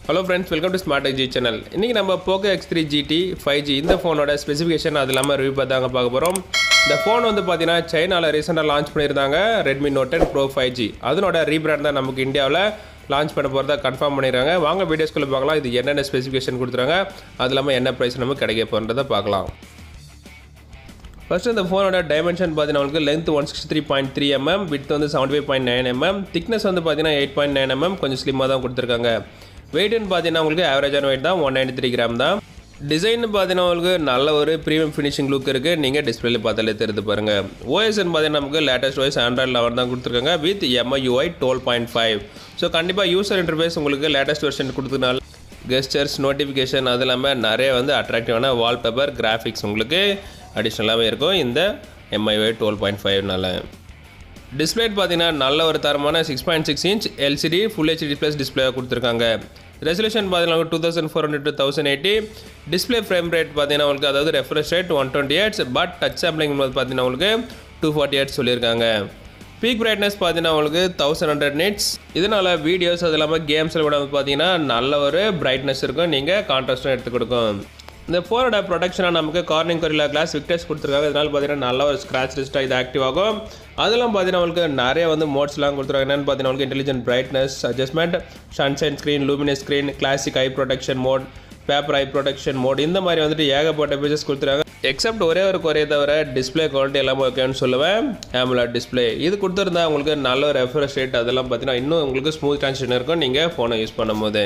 hello friends welcome to smart G channel இன்றைக்கி நம்ம Poco X three GT five G இந்த ஃபோனோட specification அது இல்லாமல் ரிவ்யூ பார்த்தாங்க பார்க்க போகிறோம் இந்த ஃபோன் வந்து பார்த்தீங்கன்னா சைனாவில் ரீசெண்டாக லான்ச் பண்ணியிருந்தாங்க Redmi Note ten Pro five G அதனோட ரீபிராண்ட் தான் நமக்கு இந்தியாவில் லான்ச் பண்ண போகிறதா கன்ஃபார்ம் பண்ணிடுறாங்க வாங்க வீடியோஸ்குள்ளே பார்க்கலாம் இது என்னென்ன ஸ்பெசிஃபிகேஷன் கொடுத்துறாங்க அது இல்லாமல் என்ன ப்ரைஸ் நமக்கு கிடைக்க போகிறத பார்க்கலாம் ஃபர்ஸ்ட் இந்த ஃபோனோட டைமென்ஷன் பார்த்தீங்கன்னா உங்களுக்கு length one sixty three point three MM with வந்து seventy five point nine MM thickness வந்து பார்த்தீங்கன்னா எயிட் பாயிண்ட் நைன் எம்எம் கொஞ்சம் ஸ்லிம்மாக தான் கொடுத்துருக்காங்க வெயிட்னு பார்த்தீங்கன்னா உங்களுக்கு ஆவரேஜான வெயிட் தான் ஒன் நைன்டி த்ரீ கிராம் தான் டிசைன் பார்த்தீங்கன்னா உங்களுக்கு நல்ல ஒரு ப்ரீமியம் ஃபினிஷிங் லுக் இருக்குது நீங்கள் டிஸ்பிளேல பார்த்தாலே தெரிந்து பாருங்கள் ஓஎஸ்ன்னு பார்த்தீங்கன்னா நமக்கு லேட்டஸ்ட் ஓஎஸ் ஆண்ட்ராய்ட் லெவன் தான் கொடுத்துருக்காங்க with MIUI twelve point five so கண்டிப்பாக யூசர் இன்டர்ஃபேஸ் உங்களுக்கு லேட்டஸ்ட் வெர்ஷன் கொடுத்ததுனால கெஸ்டர்ஸ் நோட்டிஃபிகேஷன் அது இல்லாமல் நிறைய வந்து அட்ராக்டிவான வால்பேப்பர் கிராஃபிக்ஸ் உங்களுக்கு அடிஷ்னலாகவே இருக்கும் இந்த எம்ஐஒய் டுவெல் பாயிண்ட் ஃபைவ்னால டிஸ்பிளே பார்த்தீங்கன்னா நல்ல ஒரு தரமான six point six inch LCD full HD plus display கொடுத்துருக்காங்க ரெசல்யூஷன் பார்த்தீங்கன்னா two thousand four hundred two thousand eighty display frame rate பார்த்தீங்கன்னா உங்களுக்கு அதாவது refresh rate one twenty hertz but touch sampling போது பார்த்தீங்கன்னா உங்களுக்கு டூ ஃபார்ட்டி எயிட்ஸ் சொல்லியிருக்காங்க peak brightness பார்த்தீங்கன்னா உங்களுக்கு தௌசண்ட் ஹண்ட்ரட் நிட்ஸ் இதனால் வீடியோஸ் அது இல்லாமல் கேம்ஸில் கூட வந்து பார்த்தீங்கன்னா நல்ல ஒரு பிரைட்னஸ் இருக்கும் நீங்கள் கான்ட்ராஸ்ட்டும் எடுத்து கொடுக்கும் இந்த ஃபோனோட ப்ரொடக்ஷனாக நமக்கு கார்னிங் கொரிலா கிளாஸ் விக்டர்ஸ் கொடுத்துருக்காங்க இதனால் பார்த்தீங்கன்னா நல்ல ஒரு ஸ்க்ராச் லிஸ்ட்டாக இது ஆக்டிவ் ஆகும் அதெல்லாம் பார்த்தீங்கன்னா உங்களுக்கு நிறைய வந்து மோட்ஸ்லாம் கொடுத்துருக்காங்க என்னென்னு பார்த்தீங்கன்னா உங்களுக்கு intelligent brightness adjustment sunshine screen luminous screen classic eye protection mode paper eye protection mode இந்த மாதிரி வந்துட்டு ஏகப்பட்ட பேஜஸ் கொடுத்துருக்காங்க எக்ஸப்ட் ஒரே ஒரு குறைய தவிர டிஸ்பிளே குவாலிட்டி எல்லாமே ஓகேன்னு சொல்லுவேன் ஆமுலட் டிஸ்பிளே இது கொடுத்துருந்தா உங்களுக்கு நல்ல ஒரு ரெஃப்ரெஷ் ரேட் அதெல்லாம் பார்த்தீங்கன்னா இன்னும் உங்களுக்கு ஸ்மூத் ட்ரான்ஸ்லேஷன் இருக்கும் நீங்கள் ஃபோனை யூஸ் பண்ணும்போது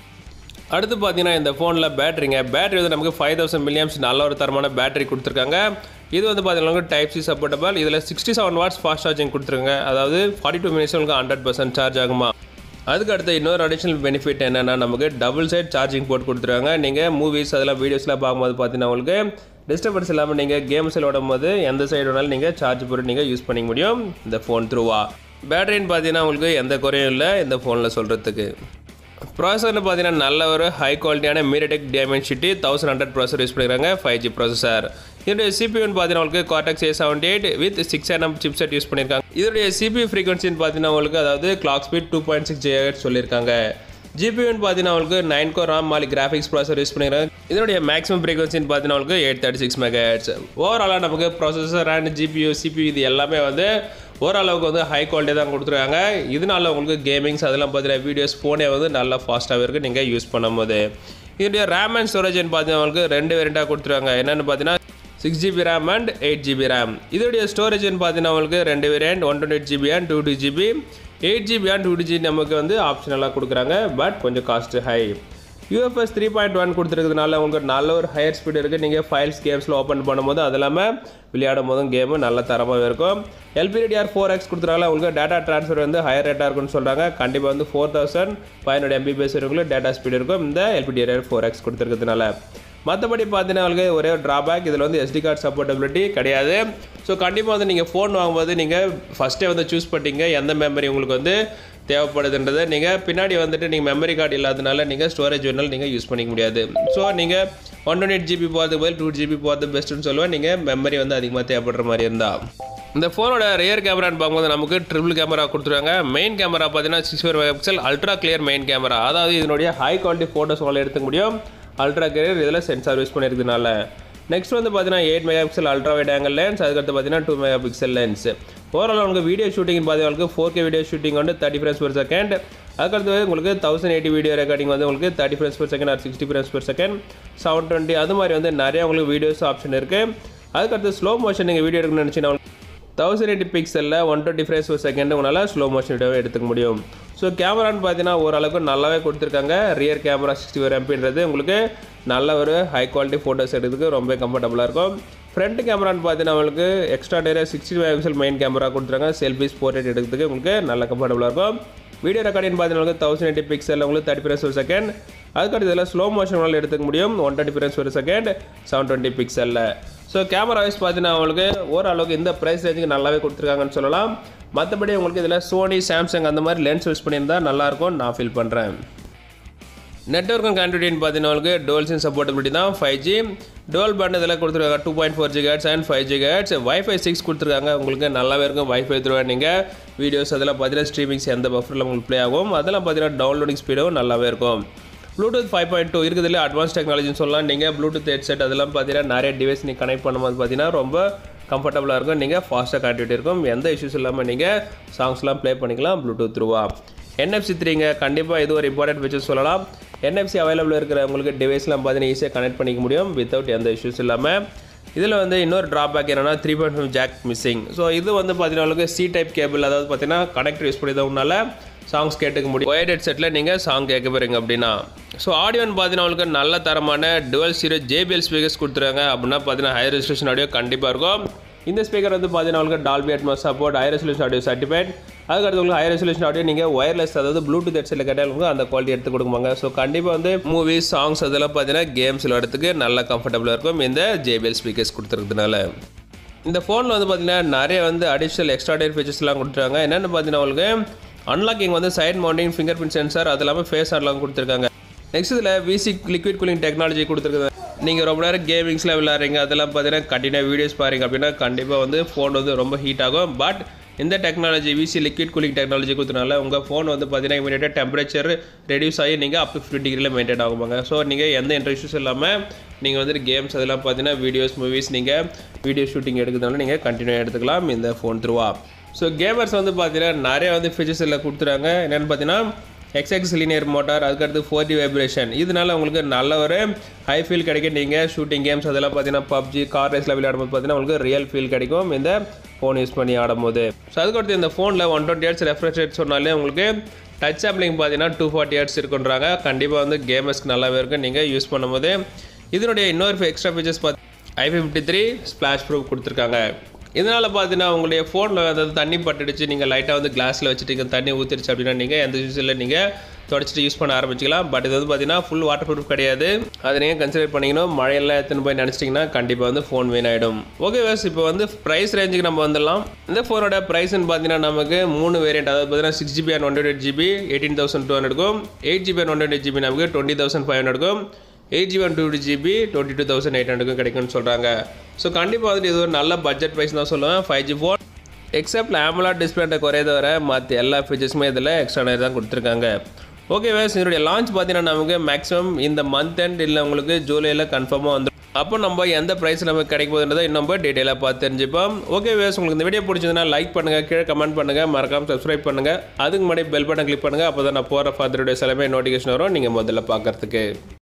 அடுத்து பார்த்தீங்கன்னா இந்த ஃபோனில் பேட்டரிங்க பேட்டரி வந்து நமக்கு ஃபைவ் தௌசண்ட் மில்லியம்ஸ் நல்ல ஒரு தரமான பேட்டரி கொடுத்துருக்காங்க இது வந்து பார்த்தீங்கன்னா டைப் சி சப்போர்ட்டபிள் இதில் sixty seven watts fast charging கொடுத்துருக்காங்க அதாவது ஃபார்ட்டி டூ மினிட்ஸ் உங்களுக்கு ஹண்ட்ரட் பர்சன்ட் சார்ஜ் ஆகுமா அதுக்கு அடுத்து இன்னொரு அடிஷனல் பெனிஃபிட் என்னென்னா நமக்கு டபுள் சைட் சார்ஜிங் போர்ட் கொடுத்துருவாங்க நீங்கள் மூவிஸ் அதெல்லாம் வீடியோஸ்லாம் பார்க்கும்போது பார்த்தீங்கன்னா உங்களுக்கு டிஸ்டர்பன்ஸ் இல்லாமல் நீங்கள் கேம்ஸ் விளையாடும் போது எந்த சைடு வேணாலும் நீங்கள் சார்ஜ் போட்டு நீங்கள் யூஸ் பண்ணிக்க முடியும் இந்த ஃபோன் த்ரூவா பேட்டரின்னு பார்த்தீங்கன்னா உங்களுக்கு எந்த குறையும் இல்லை இந்த ஃபோனில் சொல்கிறதுக்கு ப்ராசஸர்னு பார்த்தீங்கன்னா நல்ல ஒரு ஹை குவாலிட்டியான MediaTek Dimensity thousand hundred processor use பண்ணிக்கிறாங்க ஃபைவ் ஜி ப்ராசஸர் இதோடைய சிபியூன்னு பார்த்தீங்கன்னா உங்களுக்கு Cortex A seventy eight with six NM chipset use பண்ணியிருக்காங்க இதோடைய சிபியூ ஃப்ரீக்வன்சின்னு பார்த்தீங்கன்னா உங்களுக்கு அதாவது clock speed two point six GH சொல்லியிருக்காங்க ஜிபியூன்னு பார்த்தீங்கன்னா உங்களுக்கு nine core ARM Mali graphics processor use பண்ணிக்கிறாங்க இதனுடைய மேக்ஸிமம் ஃப்ரீக்வன்சின்னு பார்த்தீங்கன்னா உங்களுக்கு eight thirty six megahertz ஓவராலாக நமக்கு ப்ராசஸர் அண்ட் ஜிபியூ சிபியூ இது எல்லாமே வந்து ஓரளவுக்கு வந்து ஹை குவாலிட்டி தான் கொடுத்துருக்காங்க இதனால உங்களுக்கு கேமிங்ஸ் அதெல்லாம் பார்த்தீங்கன்னா வீடியோஸ் ஃபோனே வந்து நல்லா ஃபாஸ்ட்டாகவே இருக்குது நீங்கள் யூஸ் பண்ணும்போது இதனுடைய ரேம் அண்ட் ஸ்டோரேஜ்னு பார்த்தீங்கன்னா உங்களுக்கு ரெண்டு வேரியண்ட்டாக கொடுத்துருக்காங்க என்னென்னு பார்த்தீங்கன்னா six GB RAM and eight GB RAM இதோடைய ஸ்டோரேஜ்னு பார்த்தீங்கன்னா உங்களுக்கு ரெண்டு variant one twenty eight GB and two two GB eight GB and two two GB நமக்கு வந்து ஆப்ஷனலாக கொடுக்குறாங்க பட் கொஞ்சம் cost high UFS three point one கொடுத்துருக்கிறதுனால உங்களுக்கு நல்ல ஒரு ஹையர் ஸ்பீடு இருக்குது நீங்கள் ஃபைல்ஸ் கேம்ஸில் ஓப்பன் பண்ணும்போது அது இல்லாமல் விளையாடும் போதும் கேமு நல்ல தரமாக இருக்கும் எல்பிடிஆர் ஃபோர் எக்ஸ் கொடுத்துருக்காங்க உங்களுக்கு டேட்டா ட்ரான்ஸ்ஃபர் வந்து ஹையர் ரேட்டாக இருக்குன்னு சொல்கிறாங்க கண்டிப்பாக வந்து four thousand five hundred MBPS இருக்கும் டேட்டா ஸ்பீடு இருக்கும் இந்த எல்பிடிஆர் ஃபோர் எக்ஸ் கொடுத்துருக்கிறதுனால மற்றபடி பார்த்தீங்கன்னா உங்களுக்கு ஒரே ஒரு ட்ராபேக் இதில் வந்து எஸ்டி கார்டு சப்போர்ட்டபிலிட்டி கிடையாது ஸோ கண்டிப்பாக வந்து நீங்கள் ஃபோன் வாங்கும்போது நீங்கள் ஃபஸ்ட்டே வந்து சூஸ் பண்ணிட்டீங்க எந்த மெமரி உங்களுக்கு வந்து தேவைப்படுதுன்றதை நீங்கள் பின்னாடி வந்துட்டு நீங்கள் மெமரி கார்டு இல்லாதனால நீங்கள் ஸ்டோரேஜ் வேணாலும் நீங்கள் யூஸ் பண்ணிக்க முடியாது ஸோ நீங்கள் ஒன் டுவெண்ட்டி எயிட் ஜிபி போகிறது பதில் டூ ஜிபி போகிறது பெஸ்ட்டுன்னு சொல்லுவேன் நீங்கள் மெமரி வந்து அதிகமாக தேவைப்படுற மாதிரி இருந்தால் இந்த ஃபோனோட ரியர் கேமரான்னு பார்க்கும்போது நமக்கு ட்ரிபிள் கேமரா கொடுத்துருவாங்க மெயின் கேமரா பார்த்தீங்கன்னா six four megapixel ultra clear main camera அதாவது இதனுடைய ஹை குவாலிட்டி ஃபோட்டோஸ் உங்களால் எடுத்துக்க முடியும் அல்ட்ரா கிளியர் இதில் சென்சார் யூஸ் பண்ணியிருக்கிறதுனால நெக்ஸ்ட் வந்து பார்த்தீங்கன்னா eight megapixel ultra wide angle lens அதுக்கடுத்து பார்த்தீங்கன்னா two megapixel lens overall உங்களுக்கு வீடியோ ஷூட்டிங் பார்த்தீங்கன்னா ஃபோர் கே வீடியோ ஷூட்டிங் வந்து தேர்ட்டி ஃப்ரேம்ஸ் per செகண்ட் அதுக்கடுத்து உங்களுக்கு தௌசண்ட் எயிட்டி வீடியோ ரெக்கார்டிங் வந்து உங்களுக்கு thirty frames per second or sixty frames per second seven twenty அது மாதிரி வந்து நிறைய உங்களுக்கு வீடியோஸ் ஆப்ஷன் இருக்குது அதுக்கடுத்து ஸ்லோ மோஷன் நீங்கள் வீடியோ எடுக்கணும்னு நினச்சிங்கன்னா தௌசண்ட் எயிட்டி பிக்சலில் one twenty frames per second உங்களால் ஸ்லோ மோஷன் வீடியோவை எடுத்துக்க முடியும் ஸோ கேமரான்னு பார்த்தீங்கன்னா ஓரளவுக்கு நல்லாவே கொடுத்துருக்காங்க ரியர் கேமரா சிக்ஸ்டி ஃபோர் எம்பின்றது உங்களுக்கு நல்ல ஒரு ஹை குவாலிட்டி ஃபோட்டோஸ் எடுக்கிறதுக்கு ரொம்ப கம்ஃபர்டபுளாக இருக்கும் ஃப்ரண்ட் கேமரான்னு பார்த்தீங்கன்னா உங்களுக்கு எக்ஸ்ட்ரா டேரியா sixty five pixel main camera கொடுத்துருக்காங்க செல்ஃபிஸ் போர்ட்ரேட் எடுக்கிறதுக்கு உங்களுக்கு நல்ல கம்ஃபர்டபுளாக இருக்கும் வீடியோ ரெக்கார்டிங் பார்த்தீங்கன்னா தௌசண்ட் எயிட்டி பிக்சலில் உங்களுக்கு தேர்ட்டி ஃப்ரேம்ஸ் ஒரு செகண்ட் அதுக்கடுத்து இதில் ஸ்லோ மோஷன் எடுத்துக்க முடியும் ஒன் தேர்ட்டி ஃப்ரேம்ஸ் ஒரு செகண்ட் செவன் டுவெண்ட்டி பிக்சலில் ஸோ கேமரா வைஸ் பார்த்தீங்கன்னா உங்களுக்கு ஓரளவுக்கு இந்த ப்ரைஸ் ரேஞ்சுக்கு நல்லாவே கொடுத்துருக்காங்கன்னு சொல்லலாம் மற்றபடி உங்களுக்கு இதில் சோனி சாம்சங் அந்த மாதிரி லென்ஸ் யூஸ் பண்ணியிருந்தா நல்லாயிருக்கும் நான் ஃபீல் பண்ணுறேன் நெட்ஒர்க் அண்ட் கனெக்டிவிட்டின்னு பார்த்தீங்கன்னா உங்களுக்கு டோல்ஸின் சப்போர்ட்டபிலிட்டி தான் ஃபைவ் ஜி டோல் பேண்ட் இதில் கொடுத்துருக்காங்க two point four gigahertz and five gigahertz wifi six கொடுத்துருக்காங்க உங்களுக்கு நல்லாவே இருக்கும் வைஃபை த்ரூ நீங்கள் வீடியோஸ் அதெல்லாம் பார்த்தீங்கன்னா ஸ்ட்ரீமிங்ஸ் எந்த பஃபரில் உங்களுக்கு ப்ளே ஆகும் அதெல்லாம் பார்த்தீங்கன்னா டவுன்லோடிங் ஸ்பீடும் நல்லாவே இருக்கும் ப்ளூடூத் ஃபைவ் பாயிண்ட் டூ இருக்கிறதுல அட்வான்ஸ் டெக்னாலஜின்னு சொல்லலாம் நீங்கள் ப்ளூடூத் ஹெட்செட் அதெல்லாம் பார்த்தீங்கன்னா நிறைய டிவைஸ் நீங்கள் கனெக்ட் பண்ணும்போது பார்த்தீங்கன்னா ரொம்ப கம்ஃபர்டபுளாக இருக்கும் நீங்கள் ஃபாஸ்ட்டாக கனெக்டிவிட்டி இருக்கும் எந்த இஷ்யூஸ் இல்லாமல் நீங்கள் சாங்ஸ்லாம் ப்ளே பண்ணிக்கலாம் ப்ளூடூத் த்ரூவா என்எஃப்சி த்ரீங்க கண்டிப்பாக இது ஒரு இம்பார்ட்டன்ட் ஃபீச்சர் சொல்லலாம் என்எஃப்சி அவைலபிள் இருக்கிற உங்களுக்கு டிவைஸ்லாம் பார்த்தீங்கன்னா ஈஸியாக கனெக்ட் பண்ணிக்க முடியும் வித்தவுட் எந்த இஷ்யூஸ் இல்லாமல் இதில் வந்து இன்னொரு ட்ராபேக் என்னென்னா three point five jack missing so இது வந்து பார்த்தீங்கன்னா உங்களுக்கு சி டைப் கேபிள் அதாவது பார்த்தீங்கன்னா கனெக்டர் யூஸ் பண்ணியதுனால சாங்ஸ் கேட்டுக்க முடியும் ஒயர்ட் ஹெட்செட்டில் நீங்கள் சாங் கேட்க போகிறீங்க அப்படின்னா ஸோ ஆடியோன்னு பார்த்தீங்கன்னா உங்களுக்கு நல்ல தரமான டுவல் சீரோ ஜேபிஎல் ஸ்பீக்கர்ஸ் கொடுத்துருக்காங்க அப்படின்னா பார்த்தீங்கன்னா ஹை ரெஸ்ட்ரேஷன் ஆடியோ கண்டிப்பாக இருக்கும் இந்த ஸ்பீக்கர் வந்து பார்த்தீங்கன்னா உங்களுக்கு Dolby Atmos support high resolution audio certified அதுக்கடுத்து உங்களுக்கு ஹை ரெசல்யூஷன் ஆடியோ நீங்கள் ஒயர்லெஸ் அதாவது ப்ளூடூத் ஹெட்செட்டில் கேட்டால் உங்களுக்கு அந்த குவாலிட்டி எடுத்து கொடுக்குவாங்க ஸோ கண்டிப்பாக வந்து மூவிஸ் சாங்ஸ் அதெல்லாம் பார்த்தீங்கன்னா கேம்ஸ் விளையாடுறதுக்கு நல்ல கம்ஃபர்டபுளாக இருக்கும் இந்த ஜேபிஎல் ஸ்பீக்கர்ஸ் கொடுத்துருக்கிறதுனால இந்த ஃபோனில் வந்து பார்த்தீங்கன்னா நிறைய வந்து அடிஷ்னல் எக்ஸ்ட்ராடரி ஃபீச்சர்ஸ்லாம் கொடுத்துருக்காங்க என்னென்னு பார்த்தீங்கன்னா உங்களுக்கு அன்லாக்கிங் வந்து side mounting fingerprint sensor அது இல்லாமல் ஃபேஸ் அன்லாக் கொடுத்துருக்காங்க நெக்ஸ்ட் இதில் விசி லிக்விட் கூலிங் டெக்னாலஜி கொடுத்துருக்காங்க நீங்கள் ரொம்ப நேரம் கேமிங்ஸ்லாம் விளையாடுறீங்க அதெல்லாம் பார்த்தீங்கன்னா கண்டினியூ வீடியோஸ் பாருங்க அப்படின்னா கண்டிப்பாக வந்து ஃபோன் வந்து ரொம்ப ஹீட் ஆகும் பட் இந்த technology VC liquid cooling technology கொடுத்தனால உங்கள் ஃபோன் வந்து பார்த்தீங்கன்னா இமீடியட்டாக டெம்பரேச்சர் ரெடியூஸ் ஆகி நீங்கள் அப் டு ஃபிஃப்டி டிகிரியில் மெயின்டைன் ஆகுவாங்க ஸோ நீங்கள் எந்த இன்ட்ரெஸ்ட்ஸும் இல்லாமல் நீங்கள் வந்துட்டு கேம்ஸ் அதெல்லாம் பார்த்தீங்கன்னா வீடியோஸ் மூவிஸ் நீங்கள் வீடியோ ஷூட்டிங் எடுக்கிறதுனால நீங்கள் கண்டினியூ எடுத்துக்கலாம் இந்த ஃபோன் த்ரூவா ஸோ கேமர்ஸ் வந்து பார்த்தீங்கன்னா நிறைய வந்து ஃபீச்சர்ஸ் எல்லாம் கொடுத்துறாங்க என்னென்னு பார்த்தீங்கன்னா எக்ஸ்எக்ஸ் லீனியர் மோட்டார் அதுக்கடுத்து ஃபோர் டி வைப்ரேஷன் இதனால உங்களுக்கு நல்ல ஒரு ஹை ஃபீல் கிடைக்கும் நீங்கள் ஷூட்டிங் கேம்ஸ் அதெல்லாம் பார்த்தீங்கன்னா பப்ஜி கார் ரேஸில் விளையாடும்போது பார்த்தீங்கன்னா உங்களுக்கு ரியல் ஃபீல் கிடைக்கும் இந்த ஃபோன் யூஸ் பண்ணி ஆடும்போது ஸோ அதுக்கடுத்து இந்த ஃபோனில் one twenty hertz refresh rate சொன்னாலே உங்களுக்கு டச் சாம்பிளிங் பார்த்தீங்கன்னா டூ ஃபார்ட்டி ஹெட்ஸ் இருக்குன்றாங்க கண்டிப்பாக வந்து கேமர்ஸ்க்கு நல்லாவே இருக்கும் நீங்கள் யூஸ் பண்ணும்போது இதனுடைய இன்னொரு எக்ஸ்ட்ரா ஃபீச்சர்ஸ் பார்த்து I fifty three splash proof கொடுத்துருக்காங்க இதனால் பார்த்தீங்கன்னா உங்களுடைய ஃபோனில் அதாவது தண்ணி பட்டுடுச்சு நீங்கள் லைட்டாக வந்து கிளாஸில் வச்சுட்டு தண்ணி ஊற்றிடுச்சு அப்படின்னா நீங்கள் எந்த யூஸில் நீங்கள் தொடச்சிட்டு யூஸ் பண்ண ஆரம்பிச்சிக்கலாம் பட் இது வந்து பார்த்தீங்கன்னா ஃபுல் வாட்டர் ப்ரூஃப் கிடையாது அதை நீங்கள் கன்சிடர் பண்ணிக்கணும் மழையெல்லாம் எடுத்துன்னு போய் நினச்சிட்டிங்கன்னா கண்டிப்பாக வந்து ஃபோன் வீணாயிடும் ஓகே வேஸ் இப்போ வந்து ப்ரைஸ் ரேஞ்சுக்கு நம்ம வந்துடலாம் இந்த ஃபோனோட ப்ரைஸ்னு பார்த்தீங்கன்னா நமக்கு மூணு வேரியன்ட் அதாவது பார்த்தீங்கன்னா six GB and one twenty GB eighteen thousand two ஹண்ட்ரட்க்கும் eight GB and one twenty GB நமக்கு டுவெண்ட்டி தௌசண்ட் ஃபைவ் ஹண்ட்ரட்க்கும் eight GB one two GB twenty two thousand eight ஹண்ட்ரட்க்கும் கிடைக்கும்னு சொல்கிறாங்க ஸோ கண்டிப்பாக வந்துட்டு இது ஒரு நல்ல பட்ஜெட் ப்ரைஸ் தான் சொல்லுவேன் five G phone except AMOLED டிஸ்பிளேட்ட குறையத வர மற்ற எல்லா ஃபீச்சர்ஸுமே இதில் எக்ஸ்ட்ரா தான் கொடுத்துருக்காங்க ஓகே வேஸ் இதனுடைய லான்ச் பார்த்தீங்கன்னா நமக்கு மேக்ஸிமம் இந்த மந்த் அண்ட் இல்லை உங்களுக்கு ஜூலையில் கன்ஃபார்மாக வந்துடும் அப்போ நம்ம எந்த ப்ரைஸ் நமக்கு கிடைக்க போகுதுன்றதை இன்னும் டீட்டெயிலாக பார்த்து தெரிஞ்சுப்போம் ஓகே வேஸ் உங்களுக்கு இந்த வீடியோ பிடிச்சதுன்னா லைக் பண்ணுங்கள் கீழே கமெண்ட் பண்ணுங்கள் மறக்காமல் சப்ஸ்கிரைப் பண்ணுங்கள் அதுக்கு முன்னாடி பெல் பட்டன் கிளிக் பண்ணுங்கள் அப்போ தான் நான் போகிற ஃபர்தர் வீடியோஸ் எல்லாமே நோட்டிஃபிகேஷன் வரும் நீங்கள் முதல்ல பார்க்கறதுக்கு